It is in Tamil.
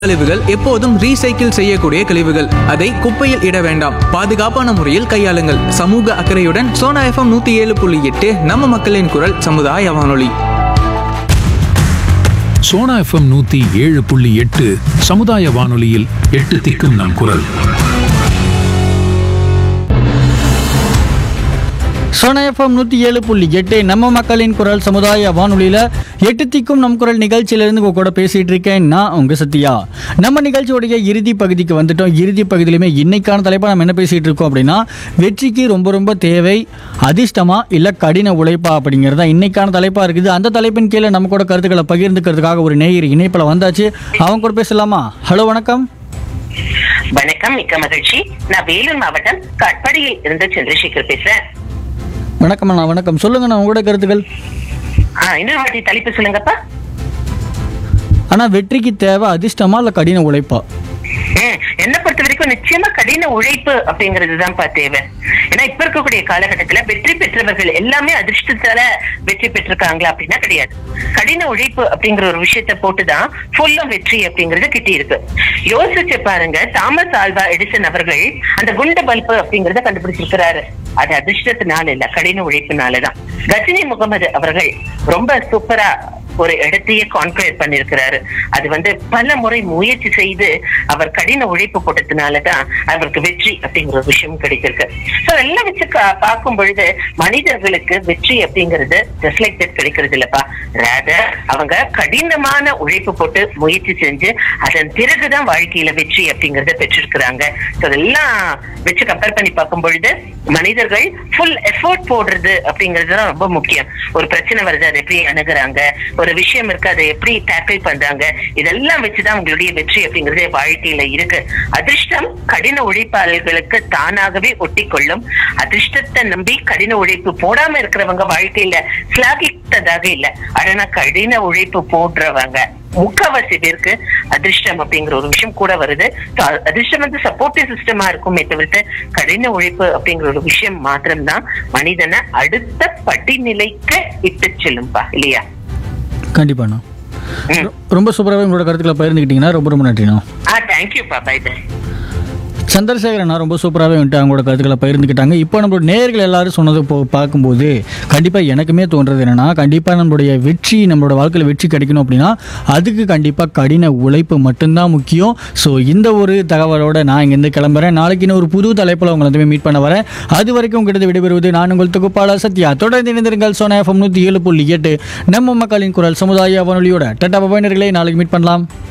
கழிவுகள் எப்போதும் ரீசைக்கிள் செய்யக்கூடிய கழிவுகள் அதை குப்பையில் இட வேண்டாம் பாதுகாப்பான முறையில் கையாளுங்கள் சமூக அக்கறையுடன் சோனா எஃப்எம் நூத்தி ஏழு புள்ளி எட்டு நம்ம மக்களின் குரல் சமுதாய வானொலி சோனா எஃப்எம் நூத்தி ஏழு புள்ளி எட்டு சமுதாய வானொலியில் எட்டு திக்கும் நம் குரல் சோனா எஃப்எம் நூற்றி ஏழு புள்ளி எட்டு நம்ம மக்களின் குரல் சமுதாய வானொலியில் எட்டு திக்கும் நம் குரல் நிகழ்ச்சியிலேருந்து உங்க கூட பேசிகிட்டு இருக்கேன் நான் உங்கள் சத்யா நம்ம நிகழ்ச்சியோடைய இறுதி பகுதிக்கு வந்துட்டோம் இறுதி பகுதியிலுமே இன்னைக்கான தலைப்பாக நம்ம என்ன பேசிகிட்டு இருக்கோம் அப்படின்னா வெற்றிக்கு ரொம்ப ரொம்ப தேவை அதிர்ஷ்டமா இல்லை கடின உழைப்பா அப்படிங்கிறது தான் இன்னைக்கான தலைப்பாக இருக்குது அந்த தலைப்பின் கீழே நம்ம கூட கருத்துக்களை பகிர்ந்துக்கிறதுக்காக ஒரு நேயர் இணைப்பில் வந்தாச்சு அவங்க கூட பேசலாமா ஹலோ வணக்கம் வணக்கம் மிக்க மகிழ்ச்சி நான் வேலூர் மாவட்டம் கட்படியில் இருந்து சந்திரசேகர் பேசுறேன் வணக்கம் அண்ணா வணக்கம் சொல்லுங்கண்ணா உங்களோட கருத்துக்கள் ஆ, இன்னொரு வாட்டி தலைப்பு சொல்லுங்கப்பா ஆனால் வெற்றிக்கு தேவை அதிர்ஷ்டமா இல்லை கடின உழைப்பா ம், என்னை பொறுத்த வரைக்கும் நிச்சயமா கடின உழைப்பு அப்படிங்கிறது தான்ப்பா தேவை ஏன்னா இப்ப இருக்கக்கூடிய காலகட்டத்துல வெற்றி பெற்றவர்கள் எல்லாமே அதிர்ஷ்டத்தால வெற்றி பெற்றிருக்காங்களா அப்படின்னா கிடையாது கடின உழைப்பு அப்படிங்கிற ஒரு விஷயத்த போட்டுதான் ஃபுல்லா வெற்றி அப்படிங்கறது கிட்டி இருக்கு யோசிச்சு பாருங்க தாமஸ் ஆல்வா எடிசன் அவர்கள் அந்த குண்டு பல்பு அப்படிங்கறத கண்டுபிடிச்சிருக்கிறாரு அது அதிர்ஷ்டத்தினால இல்ல கடின உழைப்பினாலதான் கஜினி முகமது அவர்கள் ரொம்ப சூப்பரா ஒரு இடத்தையே கான்கிரேட் பண்ணிருக்கிறாரு அது வந்து பல முறை முயற்சி செய்து அவர் கடின உழைப்பு போட்டதுனாலதான் அவருக்கு வெற்றி அப்படிங்கிற ஒரு விஷயம் கிடைச்சிருக்கு சோ எல்லாம் வச்சு கா- பார்க்கும் பொழுது மனிதர்களுக்கு வெற்றி அப்படிங்கிறது ஜஸ்ட் லைக் தட் கிடைக்கிறது இல்லப்பா ரேதர் அவங்க கடினமான உழைப்பு போட்டு முயற்சி செஞ்சு அதன் பிறகுதான் வாழ்க்கையில வெற்றி அப்படிங்கறத பெற்றிருக்கிறாங்க So அதெல்லாம் வச்சு கம்பேர் பண்ணி பார்க்கும் பொழுது மனிதர்கள் ஃபுல் எஃபோர்ட் போடுறது அப்படிங்கிறது தான் ரொம்ப முக்கியம் ஒரு பிரச்சனை வருது அதை எப்படி அணுகுறாங்க ஒரு விஷயம் இருக்கு அதை எப்படி டேக்கிள் பண்றாங்க இதெல்லாம் வச்சுதான் உங்களுடைய வெற்றி அப்படிங்கிறது வாழ்க்கையில இருக்கு அதிர்ஷ்டம் கடின உழைப்பாளர்களுக்கு தானாகவே ஒட்டி கொள்ளும் அதிர்ஷ்டத்தை நம்பி கடின உழைப்பு போடாம இருக்கிறவங்க வாழ்க்கையில சிலாகித்ததாக இல்ல ஆனா கடின உழைப்பு போடுறவங்க முக்காவாசி பேருக்கு அதிர்ஷ்டம் அப்படிங்கிற ஒரு விஷயம் கூட வருது So, அ- அதிர்ஷ்டம் வந்து சப்போர்ட்டிவ் சிஸ்டமா இருக்குமே தவிர்த்து கடின உழைப்பு அப்படிங்கிற ஒரு விஷயம் மாத்திரம்தான் மனிதனை அடுத்த படிநிலைக்கு இட்டு செல்லும்பா இல்லையா கண்டிப்பாண்ணா ம். ரொ- ரொம்ப சூப்பராகவே உங்களோட கருத்துக்களை பகிர்ந்துக்கிட்டீங்கன்னா ரொம்ப ரொம்ப நன்றிண்ணா ஆ தேங்க்யூப்பா பை பை சந்திரசேகரண்ணா ரொம்ப சூப்பராகவே வந்துட்டு அவங்களோட கருத்துக்களை பகிர்ந்துக்கிட்டாங்க இப்போ நம்மளோட நேயர்கள் எல்லாரும் சொன்னது போ பார்க்கும்போது கண்டிப்பாக எனக்குமே தோன்றது என்னன்னா கண்டிப்பாக நம்மளுடைய வெற்றி நம்மளோட வாழ்க்கையில் வெற்றி கிடைக்கணும் அப்படின்னா அதுக்கு கண்டிப்பாக கடின உழைப்பு மட்டும்தான் முக்கியம் ஸோ இந்த ஒரு தகவலோட நான் இங்கேருந்து கிளம்புறேன் நாளைக்கு இன்னும் ஒரு புது தலைப்பில் உங்களை வந்து மீட் பண்ண வரேன் அது வரைக்கும் உங்கள்கிட்ட விடைபெறுவது நான் உங்கள் தொகுப்பாளர் சத்யா தொடர்ந்து இணைந்திருங்கள் சோனா எஃப்எம் நூற்றி ஏழு புள்ளி எட்டு நம்ம மக்களின் குரல் சமுதாய வானொலியோட டட்டா பபாயினர்களை நாளைக்கு மீட் பண்ணலாம்